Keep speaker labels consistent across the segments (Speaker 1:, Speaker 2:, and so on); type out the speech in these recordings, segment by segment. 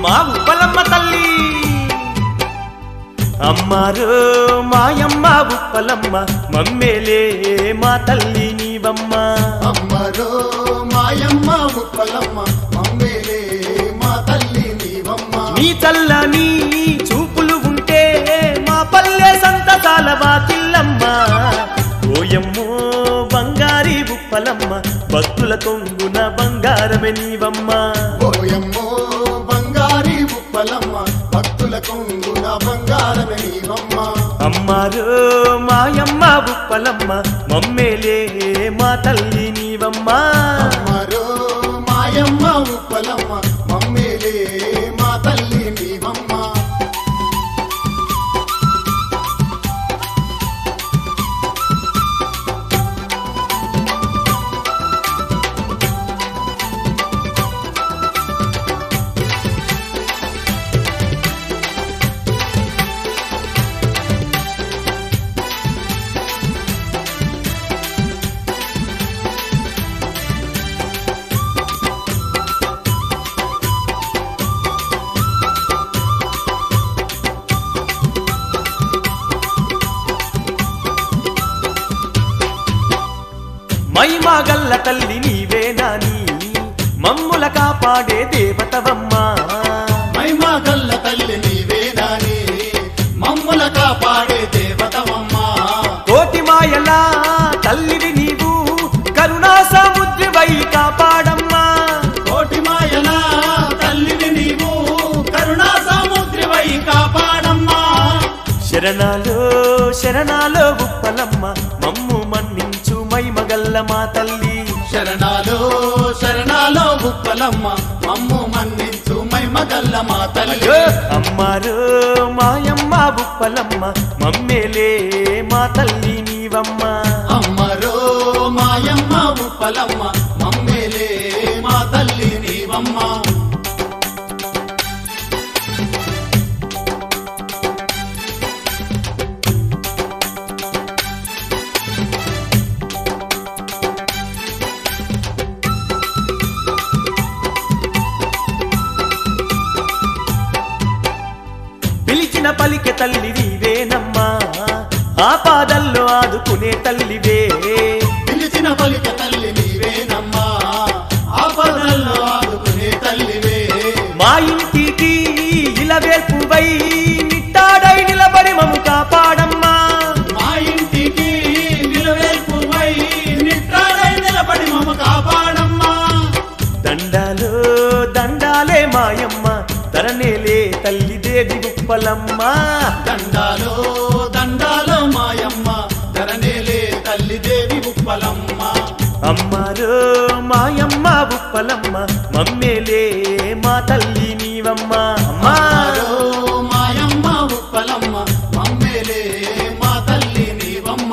Speaker 1: మా ఉప్పలమ్మ తల్లి అమ్మారు మాయమ్మ ఉప్పలమ్మ మమ్మేలే మా తల్లి నీవమ్మ
Speaker 2: అమ్మరో మాయమ్మ ఉప్పలమ్మ మమ్మేలే మా తల్లి నీవమ్మ
Speaker 1: నీ చల్లని చూపులు ఉంటే మా పల్లె సంతసాల వాకిల్లమ్మ ఓయమ్మో బంగారి ఉప్పలమ్మ భక్తుల కొంగున బంగారమే నీవమ్మ
Speaker 2: ఓయమ్మో బంగారి ఉప్పలమ్మ భక్తుల కొంగున బంగారమే నీవమ్మ
Speaker 1: అమ్మారు మాయమ్మ ఉప్పలమ్మ మమ్మేలే మా తల్లి నీవమ్మ
Speaker 2: అమ్మరో మాయమ్మ ఉప్పలమ్మ మమ్మేలే మా తల్లి నీవమ్మ
Speaker 1: మైమా గల్ల తల్లి నీవే నాని మమ్ముల కాపాడే దేవతవమ్మ
Speaker 2: మైమా గల్ల తల్లి నీవే నాని మమ్ముల కాపాడే దేవతవమ్మ
Speaker 1: కోటి మాయలా తల్లివి నీవు కరుణా సముద్రివై కాపాడమ్మా
Speaker 2: కోటి మాయల తల్లిని నీవు కరుణా సముద్రివై కాపాడమ్మా
Speaker 1: శరణాలో శరణాలో ఉప్పలమ్మ మమ్ము మన్నించు మైమగల్ల మా తల్లి
Speaker 2: శరణాలో శరణాలో ఉప్పలమ్మ మమ్ము మన్నించు మైమగల్ల మా తల్లి
Speaker 1: అయ్యో అమ్మారు మాయమ్మ ఉప్పలమ్మ మమ్మేలే మా తల్లి నీవమ్మ
Speaker 2: అమ్మరో మాయమ్మ ఉప్పలమ్మ మమ్మేలే మా తల్లి నీవమ్మ
Speaker 1: పిలిచిన పలికె తల్లి నీవేనమ్మా ఆ పాదల్లో ఆదుకునే తల్లివే
Speaker 2: పిలిచిన పలిక తల్లి నీవేనమ్మా ఆపదల్లో ఆదుకునే తల్లివే
Speaker 1: మా ఇంటికి ఇలవేల్పువై నిట్టాడై నిలబడి మము కాపాడమ్మా
Speaker 2: మా ఇంటికి నిలవేల్పువై నిట్టాడై నిలబడి మమ కాపాడమ్మా
Speaker 1: దండాలు దండాలే మాయమ్మ తరనేలే తల్లి దేవి ఉప్పలమ్మ
Speaker 2: దండాలో దండాలో మాయమ్మ ధరణేలే తల్లి దేవి ఉప్పలమ్మ
Speaker 1: అమ్మారు మాయమ్మ ఉప్పలమ్మ మమ్మేలే మా తల్లి నీవమ్మ అమ్మా
Speaker 2: ఆరో మాయమ్మ ఉప్పలమ్మ మమ్మేలే మా తల్లి నీవమ్మ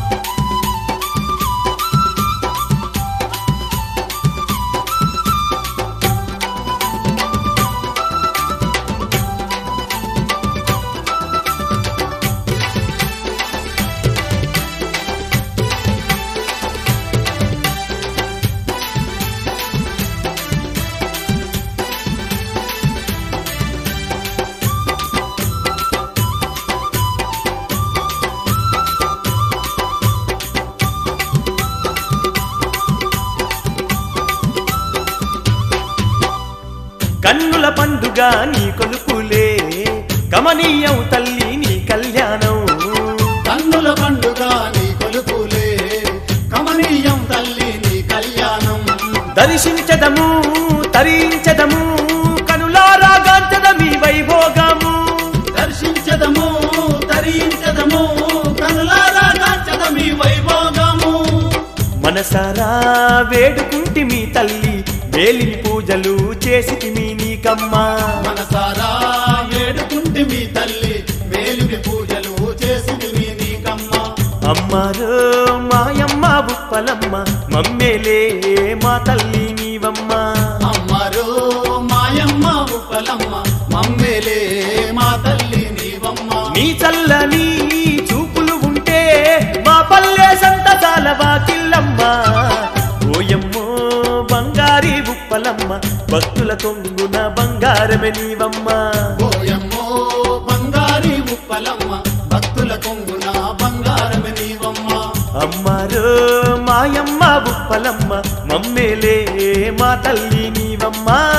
Speaker 1: కన్నుల పండుగ నీ కొలుపులే కమనీయం తల్లి నీ కళ్యాణం
Speaker 2: కన్నుల పండుగ నీ కొలుపులే కమనీయం తల్లి నీ కళ్యాణం
Speaker 1: దర్శించదము తరించదము కనులారా గాంచదమి వైభోగము
Speaker 2: దర్శించదము తరించదము కనులారా కాంచదమి వైభోగము
Speaker 1: మనసారా వేడుకుంటి మీ తల్లి వేలిని పూజలు చేసి మీ నీకమ్మా
Speaker 2: మనసారా వేడుకుంటి మీ తల్లి వేలుని పూజలు చేసి మీ నీకమ్మ
Speaker 1: అమ్మారు మాయమ్మ ఉప్పలమ్మ మమ్మేలే మా తల్లి నీవమ్మ
Speaker 2: అమ్మరో మాయమ్మ ఉప్పలమ్మ మమ్మేలే మా తల్లి నీవమ్మ
Speaker 1: నీ చల్లని చూపులు ఉంటే మా పల్లె సంతసాల వాకిల్లమ్మ ఓయమ్మో బంగారి ఉప్పలమ్మ భక్తుల కొంగున బంగారమే నీవమ్మ
Speaker 2: ఓయమ్మో బంగారి ఉప్పలమ్మ భక్తుల కొంగున బంగారం నీవమ్మ
Speaker 1: అమ్మారో మాయమ్మ ఉప్పలమ్మ మమ్మేలే మా తల్లి నీవమ్మ